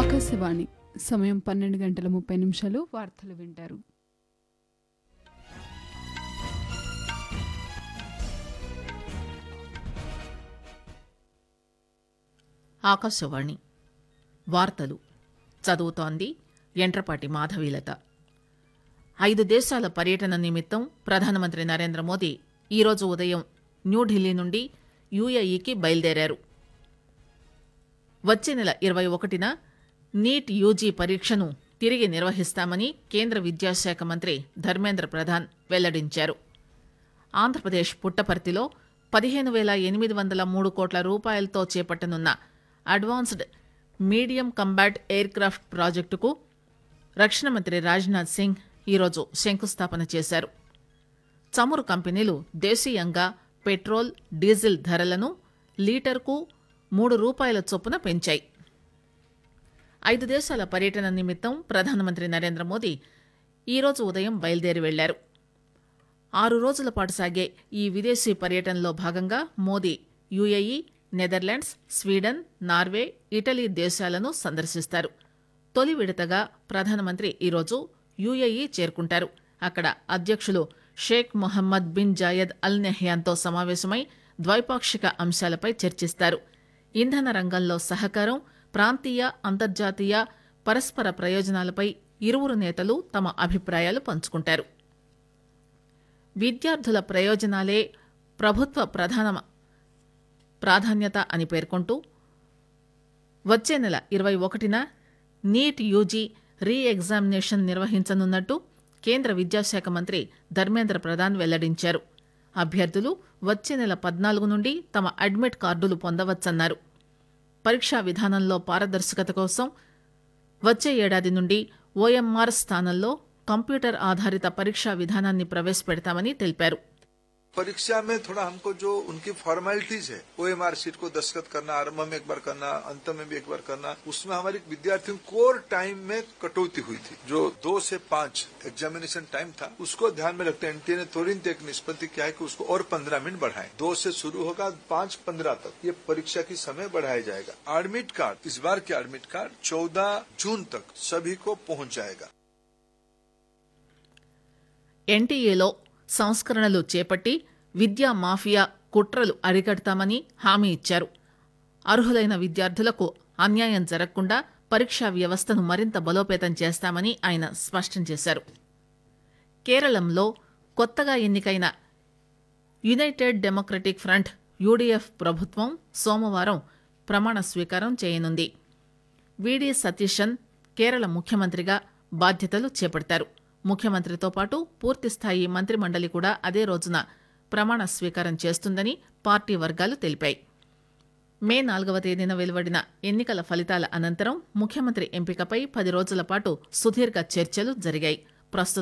ఆకాశవాణి సమయం పన్నెండు గంటల ముప్పై నిమిషాలు వార్తలు వింటారు ఆకాశవాణి వార్తలు చదువుతోంది ఎంట్రపాటి మాధవీలత ఐదు దేశాల పర్యటన నిమిత్తం ప్రధానమంత్రి నరేంద్ర మోదీ ఈరోజు ఉదయం న్యూఢిల్లీ నుండి యుఏఈకి బయలుదేరారు వచ్చే నెల ఇరవై ఒకటిన నీట్ యూజీ పరీక్షను తిరిగి నిర్వహిస్తామని కేంద్ర విద్యాశాఖ మంత్రి ధర్మేంద్ర ప్రధాన్ వెల్లడించారు ఆంధ్రప్రదేశ్ పుట్టపర్తిలో పదిహేను వేల ఎనిమిది వందల మూడు కోట్ల రూపాయలతో చేపట్టనున్న advanced medium combat aircraft ప్రాజెక్టుకు రక్షణ మంత్రి రాజ్నాథ్ సింగ్ ఈరోజు శంకుస్థాపన చేశారు చమురు కంపెనీలు దేశీయంగా పెట్రోల్ డీజిల్ ధరలను లీటర్కు మూడు రూపాయల చొప్పున పెంచాయి ఐదు దేశాల పర్యటన నిమిత్తం ప్రధానమంత్రి నరేంద్ర మోదీ ఈరోజు ఉదయం బయలుదేరి వెళ్లారు ఆరు రోజుల పాటు సాగే ఈ విదేశీ పర్యటనలో భాగంగా Modi UAE Netherlands Sweden Norway Italy దేశాలను సందర్శిస్తారు తొలి విడతగా ప్రధానమంత్రి ఈరోజు యుఏఈ చేరుకుంటారు అక్కడ అధ్యక్షులు Sheikh Mohamed bin Zayed Al నెహ్యాన్తో సమావేశమై ద్వైపాక్షిక అంశాలపై చర్చిస్తారు ఇంధన రంగంలో సహకారం ప్రాంతీయ అంతర్జాతీయ పరస్పర ప్రయోజనాలపై ఇరువురు నేతలు తమ అభిప్రాయాలు పంచుకుంటారు విద్యార్థుల ప్రయోజనాలే ప్రభుత్వ ప్రధాన ప్రాధాన్యత అని పేర్కొంటూ వచ్చే నెల ఇరవై ఒకటిన నీట్ యూజీ రీ ఎగ్జామినేషన్ నిర్వహించనున్నట్టు కేంద్ర విద్యాశాఖ మంత్రి ధర్మేంద్ర ప్రధాన్ వెల్లడించారు అభ్యర్థులు వచ్చే నెల పద్నాలుగు నుండి తమ అడ్మిట్ కార్డులు పొందవచ్చన్నారు పరీక్షా విధానంలో పారదర్శకత కోసం వచ్చే ఏడాది నుండి ఓఎంఆర్ స్థానంలో కంప్యూటర్ ఆధారిత పరీక్షా విధానాన్ని ప్రవేశపెడతామని తెలిపారు परीक्षा में थोड़ा हमको जो उनकी फॉर्मेलिटीज है ओ एम आर सीट को दस्तखत करना आरंभ में एक बार करना अंत में भी एक बार करना उसमें हमारी विद्यार्थियों कोर टाइम में कटौती हुई थी जो दो से पांच एग्जामिनेशन टाइम था उसको ध्यान में रखते एनटीए ने तुरंत एक निष्पत्ति किया है कि उसको और पंद्रह मिनट बढ़ाएं दो से शुरू होगा पांच पंद्रह तक ये परीक्षा की समय बढ़ाया जाएगा एडमिट कार्ड इस बार के एडमिट कार्ड चौदह जून तक सभी को पहुंच जाएगा ఎన్టీఏలో సంస్కరణలు చేపట్టి విద్యా మాఫియా కుట్రలు అరికడతామని హామీ ఇచ్చారు అర్హులైన విద్యార్థులకు అన్యాయం జరగకుండా పరీక్షా వ్యవస్థను మరింత బలోపేతం చేస్తామని ఆయన స్పష్టం చేశారు కేరళంలో కొత్తగా ఎన్నికైన యునైటెడ్ డెమోక్రటిక్ ఫ్రంట్ యూడీఎఫ్ ప్రభుత్వం సోమవారం ప్రమాణ స్వీకారం చేయనుంది విడి సతీశన్ కేరళ ముఖ్యమంత్రిగా బాధ్యతలు చేపడతారు ముఖ్యమంత్రితో పాటు పూర్తిస్థాయి మంత్రిమండలి కూడా అదే రోజున ప్రమాణ స్వీకారం చేస్తుందని పార్టీ వర్గాలు తెలిపాయి మే నాలుగవ తేదీన వెలువడిన ఎన్నికల ఫలితాల అనంతరం ముఖ్యమంత్రి ఎంపికపై పది రోజుల పాటు సుదీర్ఘ చర్చలు జరిగాయి ప్రస్తుతం